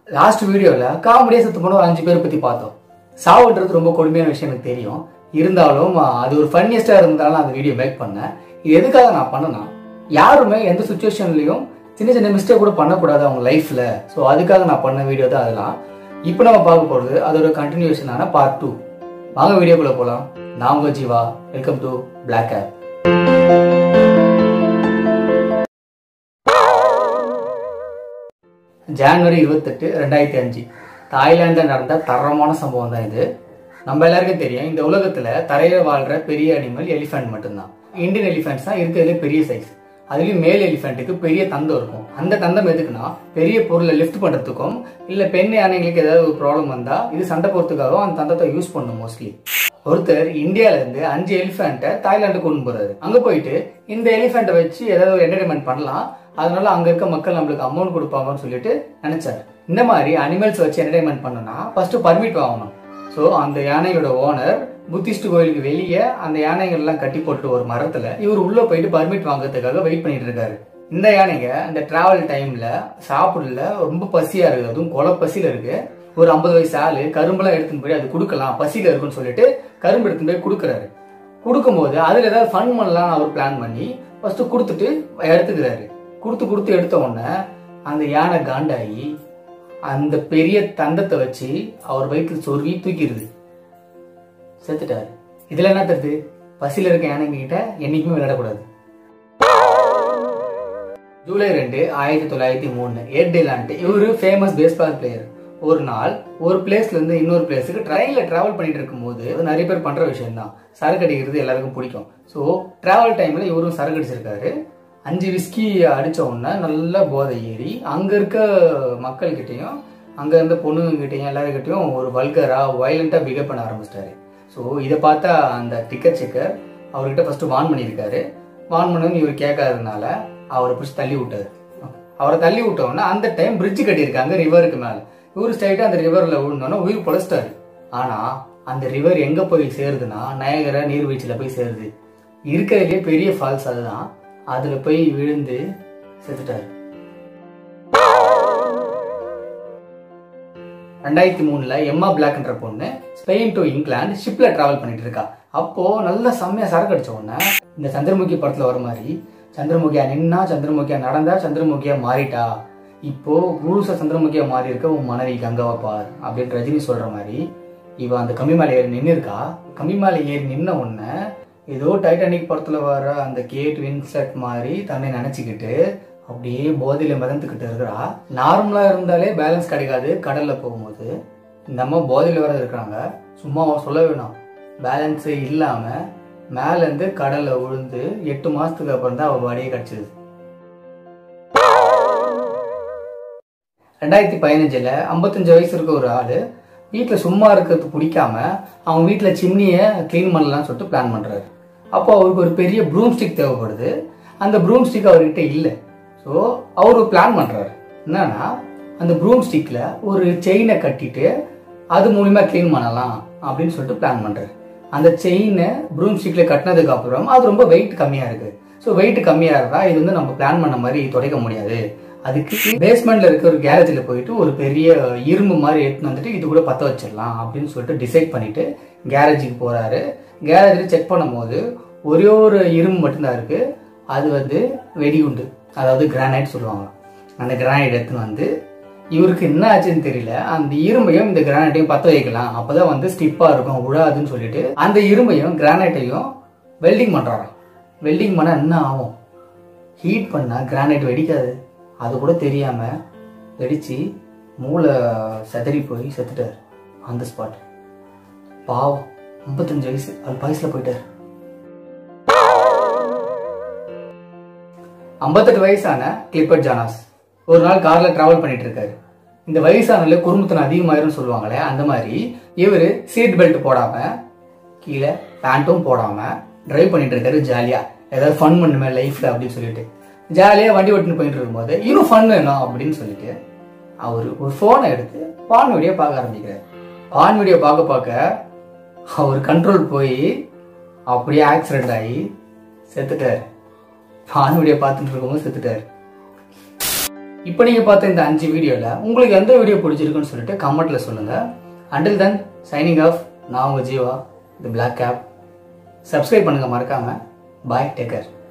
last வீடியோவில் காமெடியாக செத்து போன ஒரு அஞ்சு பேர் பற்றி பார்த்தோம் சாவுன்றது ரொம்ப கொடுமையான விஷயம் எனக்கு தெரியும் இருந்தாலும் அஹ், அது ஒரு ஃபன்னியஸ்டாக இருந்தாலும் அந்த வீடியோ மேக் பண்ணேன் இது எதுக்காக நான் பண்ணேன்னா யாருமே எந்த சுச்சுவேஷன்லையும் சின்ன சின்ன மிஸ்டேக் கூட பண்ணக்கூடாது அவங்க லைஃப்பில் ஸோ அதுக்காக நான் பண்ண வீடியோ தான் அதெல்லாம் இப்போ நம்ம பார்க்க போகிறது அதோட கண்டினியூஷனான பார்ட் டூ வாங்க வீடியோக்குள்ளே போகலாம் நான் உங்கள் Jeeva welcome to blog of January இருபத்தெட்டு ரெண்டாயிரத்தி அஞ்சு தாய்லாந்தில் நடந்த தரமான சம்பவம் தான் இது நம்ம எல்லாருக்கும் தெரியும் இந்த உலகத்துல தரையில வாழ்ற பெரிய அனிமல் எலிஃபென்ட் மட்டும்தான் இந்தியன் எலிஃபென்ட்ஸ் தான் இருக்கிறதுல பெரிய சைஸ் அதுலயும் மேல் எலிஃபென்ட்டுக்கு பெரிய தந்தம் இருக்கும் அந்த தந்தம் எதுக்குன்னா பெரிய பொருளை லிஃப்ட் பண்றதுக்கும் இல்ல பெண் யானைகளுக்கு ஏதாவது ஒரு ப்ராப்ளம் வந்தா இது சண்டை போறதுக்காகவும் அந்த தந்தத்தை யூஸ் பண்ணும் மோஸ்ட்லி ஒருத்தர் இந்தியால இருந்து அஞ்சு எலிஃபென்ட்டை தாய்லாந்துக்கு கொண்டு போறாரு அங்க போயிட்டு இந்த எலிஃபென்ட்டை வச்சு ஏதாவது ஒரு என்டர்டைன்மெண்ட் பண்ணலாம் அதனால அங்க இருக்க மக்கள் நம்மளுக்கு அமௌண்ட் கொடுப்பாங்கன்னு சொல்லிட்டு நினைச்சாரு இந்த மாதிரி அனிமல்ஸ் வச்சு என்டர்டைன்மெண்ட் பண்ணணும்னா ஃபர்ஸ்ட் பர்மிட் வாங்கணும் ஸோ அந்த யானையோட ஓனர் புத்திஸ்ட் கோயிலுக்கு வெளியே அந்த யானைகள் எல்லாம் கட்டி போட்டு ஒரு மரத்துல இவர் உள்ள போயிட்டு பர்மிட் வாங்குறதுக்காக வெயிட் பண்ணிட்டு இருக்காரு இந்த யானைங்க இந்த டிராவல் டைம்ல சாப்பிடல ரொம்ப பசியா இருக்குது அதுவும் கொலை பசியில இருக்கு ஒரு ஐம்பது வயசு ஆளு கரும்பெல்லாம் எடுத்துன்னு போய் அது கொடுக்கலாம் பசியில இருக்குன்னு சொல்லிட்டு கரும்பு எடுத்துன்னு போய் கொடுக்குறாரு கொடுக்கும்போது அதுல ஏதாவது ஃபன் பண்ணலாம் அவர் பிளான் பண்ணி ஃபர்ஸ்ட் கொடுத்துட்டு எடுத்துக்கிறாரு கொடுத்து கொடுத்து எடுத்த உடனே அந்த யானை காண்டாகி அந்த பெரிய தந்தத்தை வச்சு அவர் வயிற்று சொருவி தூக்கிடுது செத்துட்டாரு இதுல என்ன தருது பசியில இருக்க யானைங்க கிட்ட என்னைக்குமே விளையாடக்கூடாது ஜூலை ரெண்டு ஆயிரத்தி தொள்ளாயிரத்தி மூணு எட் டிலாண்ட் இவரு ஃபேமஸ் பேஸ்பால் பிளேயர் ஒரு நாள் ஒரு பிளேஸ்ல இருந்து இன்னொரு பிளேஸுக்கு ட்ரெயின்ல டிராவல் பண்ணிட்டு இருக்கும்போது அது நிறைய பேர் பண்ற விஷயம் தான் சரக்கு அடிக்கிறது எல்லாருக்கும் பிடிக்கும் ஸோ டிராவல் டைம்ல இவரும் சரக்கு அடிச்சிருக்காரு அஞ்சு விஸ்கி அடிச்ச உடனே நல்லா போதை ஏறி அங்க இருக்க மக்கள்கிட்டயும் அங்க இருந்த பொண்ணுங்கிட்டையும் எல்லாருக்கிட்டையும் ஒரு வல்கரா வயலண்டா பிஹேவ் பண்ண ஆரம்பிச்சிட்டாரு ஸோ இதை பார்த்தா அந்த டிக்கெட் செக்கர் அவர்கிட்ட ஃபர்ஸ்ட் வார்ன் பண்ணியிருக்காரு வார்ன் பண்ணணும் இவர் கேட்காததுனால அவரை பிடிச்சி தள்ளி விட்டாரு அவரை தள்ளி விட்டோன்னா அந்த டைம் பிரிட்ஜ் கட்டியிருக்காங்க ரிவருக்கு மேல இவர் ஸ்ட்ரைட்டா அந்த ரிவர்ல விழுந்தோன்னா உயிர் பொழைச்சிட்டாரு ஆனா அந்த ரிவர் எங்க போய் சேருதுன்னா நயகர நீர்வீழ்ச்சியில போய் சேருது இருக்கிறதுலே பெரிய ஃபால்ஸ் அதுதான் அதுல போய் விழுந்து செத்துட்டாரு ரெண்டாயிரத்தி மூணுல எம்மா பிளாக்ன்ற பொண்ணு ஸ்பெயின் டு இங்கிலாந்து ஷிப்ல டிராவல் பண்ணிட்டு இருக்கா அப்போ நல்ல செம்மையா சரக்கு அடிச்ச உடனே இந்த சந்திரமுகி படத்துல வர மாதிரி சந்திரமுகியா நின்னா சந்திரமுகியா நடந்தா சந்திரமுகியா மாறிட்டா இப்போ முழுசா சந்திரமுகியா மாறி இருக்க உன் மனைவி கங்காவை பார் அப்படின்னு ரஜினி சொல்ற மாதிரி இவ அந்த கம்மி மேலே ஏறி நின்று இருக்கா கம்மி மேலே ஏறி நின்ன உடனே ஏதோ டைட்டானிக் படத்துல வர அந்த கேட் வின்செட் மாதிரி தன்னை நினைச்சுக்கிட்டு அப்படியே போதையில மிதந்துக்கிட்டு இருக்கிறா நார்மலா இருந்தாலே பேலன்ஸ் கிடைக்காது கடல்ல போகும்போது இந்த அம்மா போதையில வர இருக்கிறாங்க சும்மா சொல்ல வேணாம் பேலன்ஸே இல்லாம மேல இருந்து கடல்ல விழுந்து எட்டு மாசத்துக்கு அப்புறம் தான் அவ பாடியே கிடைச்சது ரெண்டாயிரத்தி பதினஞ்சுல ஐம்பத்தஞ்சு வயசு இருக்க ஒரு ஆளு வீட்டுல சும்மா இருக்கிறது பிடிக்காம அவங்க வீட்டுல சிம்னியை க்ளீன் பண்ணலாம்னு சொல்லிட்டு பிளான் பண்றாரு அப்போ அவருக்கு ஒரு பெரிய ப்ரூம் ஸ்டிக் தேவைப்படுது அந்த ப்ரூம் ஸ்டிக் அவர்கிட்ட இல்லை ஸோ அவர் பிளான் பண்றாரு என்னன்னா அந்த ப்ரூம் ஸ்டிக்ல ஒரு செயினை கட்டிட்டு அது மூலியமா க்ளீன் பண்ணலாம் அப்படின்னு சொல்லிட்டு பிளான் பண்றாரு அந்த செயினை ப்ரூம் ஸ்டிக்ல கட்டினதுக்கு அப்புறம் அது ரொம்ப வெயிட் கம்மியா இருக்கு ஸோ வெயிட் கம்மியா இருந்தா இது வந்து நம்ம பிளான் பண்ண மாதிரி துடைக்க முடியாது அதுக்கு பேஸ்மெண்ட்ல இருக்க ஒரு கேரேஜில் போயிட்டு ஒரு பெரிய இரும்பு மாதிரி எடுத்துன்னு வந்துட்டு இது கூட பற்ற வச்சிடலாம் அப்படின்னு சொல்லிட்டு டிசைட் பண்ணிட்டு கேரேஜுக்கு போறாரு கேரேஜில் செக் பண்ணும்போது ஒரே ஒரு இரும்பு மட்டும்தான் இருக்கு அது வந்து வெடிகுண்டு அதாவது கிரானைட் சொல்லுவாங்க அந்த கிரானைட் எடுத்துன்னு வந்து இவருக்கு என்ன ஆச்சுன்னு தெரியல அந்த இரும்பையும் இந்த கிரானைட்டையும் பற்ற வைக்கலாம் அப்பதான் வந்து ஸ்டிப்பா இருக்கும் உழாதுன்னு சொல்லிட்டு அந்த இரும்பையும் கிரானைட்டையும் வெல்டிங் பண்றாராம் வெல்டிங் பண்ணா என்ன ஆகும் ஹீட் பண்ணா கிரானைட் வெடிக்காது அது கூட தெரியாம வெடிச்சு மூளை செதறி போய் செத்துட்டார் அந்த ஸ்பாட் பாவம் முப்பத்தஞ்சு வயசு அது வயசுல போயிட்டார் ஐம்பத்தெட்டு வயசான கிளிப்பட் ஜானாஸ் ஒரு நாள் கார்ல டிராவல் பண்ணிட்டு இருக்காரு இந்த வயசானல குறும்புத்தனம் அதிகமாயிரும்னு சொல்லுவாங்களே அந்த மாதிரி இவரு சீட் பெல்ட் போடாம கீழே பேண்ட்டும் போடாம டிரைவ் பண்ணிட்டு இருக்காரு ஜாலியா ஏதாவது ஃபன் பண்ணுமே லைஃப்ல அப்படின்னு சொல்லிட்டு ஜாலியா வண்டி ஓட்டின்னு போயிட்டு இருக்கும்போது இன்னும் ஃபன் வேணும் அப்படின்னு சொல்லிட்டு அவர் ஒரு போனை எடுத்து பான் வீடியோ பார்க்க ஆரம்பிக்கிறார் பான் வீடியோ பார்க்க பார்க்க அவர் கண்ட்ரோல் போய் அப்படியே ஆக்சிடென்ட் ஆகி செத்துட்டார் பான் வீடியோ பார்த்துட்டு இருக்கும்போது செத்துட்டார் இப்போ நீங்கள் பார்த்த இந்த அஞ்சு வீடியோவில் உங்களுக்கு எந்த வீடியோ பிடிச்சிருக்குன்னு சொல்லிட்டு கமெண்ட்டில் சொல்லுங்கள் அண்டில் தென் சைனிங் ஆஃப் நான் உங்கள் Jeeva the black cap subscribe பண்ணுங்கள் மறக்காமல் பாய் டேக்கர்